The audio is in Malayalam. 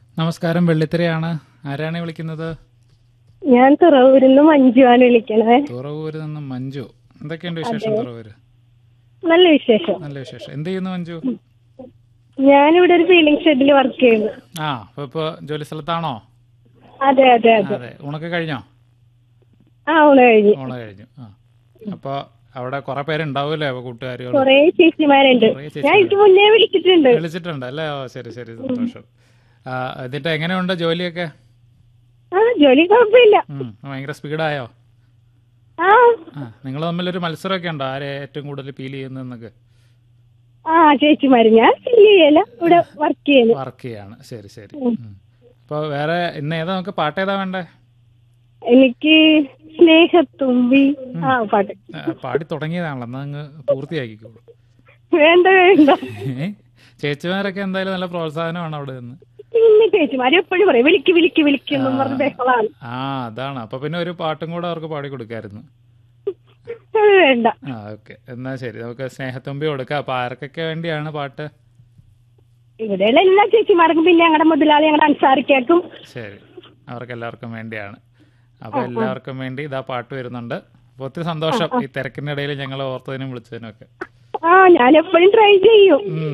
നമസ്കാരം വെള്ളിത്തിരയാണ് ആരാണ് വിളിക്കുന്നത് ഞാൻ തുറവൂരിന്ന് മഞ്ജുവാണ് വിളിക്കണത് തുറവൂര് നിന്ന് മഞ്ജു എന്തൊക്കെയുണ്ട് വിശേഷം തുറവൂര് നല്ല വിശേഷം നല്ല വിശേഷം എന്ത് ചെയ്യുന്നു മഞ്ജു ഞാനിവിടെ ഒരു ഫീലിംഗ് ഷെഡിൽ വർക്ക് ചെയ്യുന്നു ആ അപ്പൊ ഇപ്പൊ ജോലി സ്ഥലത്താണോ അതെ അതെ അതെ അതെ ഊണൊക്കെ കഴിഞ്ഞോ ആ ഊണ് കഴിഞ്ഞു ഊണ് കഴിഞ്ഞു ആ അപ്പൊ അവിടെ കുറെ പേരുണ്ടാവൂലേ അപ്പൊ കൂട്ടുകാരികൾ കൊറേ ചേച്ചിമാരുണ്ട് കുറേ ഞാൻ ഇതിക്ക് മുന്നേ വിളിച്ചിട്ടുണ്ട് വിളിച്ചിട്ടുണ്ട് അല്ലേ ഓ ശരി ശരി സന്തോഷം ആ എന്നിട്ട് എങ്ങനെയുണ്ട് ജോലിയൊക്കെ ആ ജോലി കുഴപ്പമില്ല ഉം, ഭയങ്കര സ്പീഡായോ ആ ആ നിങ്ങൾ തമ്മിലൊരു മത്സരമൊക്കെ ഉണ്ടോ ആരെ ഏറ്റവും കൂടുതൽ ഫീൽ ചെയ്യുന്നതെന്നൊക്കെ ആ ചേച്ചിമാര് ഞാൻ ഫീൽ ചെയ്യല ഇവിടെ വർക്ക് ചെയ്യുന്നു വർക്ക് ചെയ്യാണ് ശരി ശരി ഉം. അപ്പൊ വേറെ ഇന്ന് ഏതാ നമുക്ക് പാട്ട് ഏതാ വേണ്ടേ എനിക്ക് സ്നേഹത്തുമ്പി ആ പാട്ട് ആ, പാടി തുടങ്ങിയതാണല്ലോ എന്നാ അങ്ങ് പൂർത്തിയാക്കിക്കോളൂ വേണ്ട വേണ്ട ഏ? ചേച്ചിമാരൊക്കെ എന്തായാലും നല്ല പ്രോത്സാഹനമാണ് അവിടെ നിന്ന് പിന്നെ ചേച്ചിമാര് എപ്പോഴും പറയും വിളിക്ക് വിളിക്ക് വിളിക്കുന്നു പറഞ്ഞ ബഹളാണ് ആ അതാണ് അപ്പൊ പിന്നെ ഒരു പാട്ടും കൂടെ അവർക്ക് പാടി കൊടുക്കായിരുന്നു അത് വേണ്ട ആ ഓക്കെ എന്നാ ശരി നമുക്ക് സ്നേഹത്തുമ്പി കൊടുക്കാം അപ്പൊ ആർക്കൊക്കെ വേണ്ടിയാണ് പാട്ട് ഇവിടെയുള്ള എല്ലാ ചേച്ചിമാർക്കും പിന്നെ ഞങ്ങളുടെ മുതലാളി ഞങ്ങളുടെ അൻസാറിക്കേക്കും ശരി അവർക്ക് എല്ലാവർക്കും വേണ്ടിയാണ് അപ്പൊ എല്ലാവർക്കും വേണ്ടി ഇതാ പാട്ട് വരുന്നുണ്ട് അപ്പൊ ഒത്തിരി സന്തോഷം ഈ തിരക്കിനിടയിൽ ഞങ്ങൾ ഓർത്തതിനും വിളിച്ചതിനും ഒക്കെ ആ ഞാൻ എപ്പോഴും ട്രൈ ചെയ്യും ഉം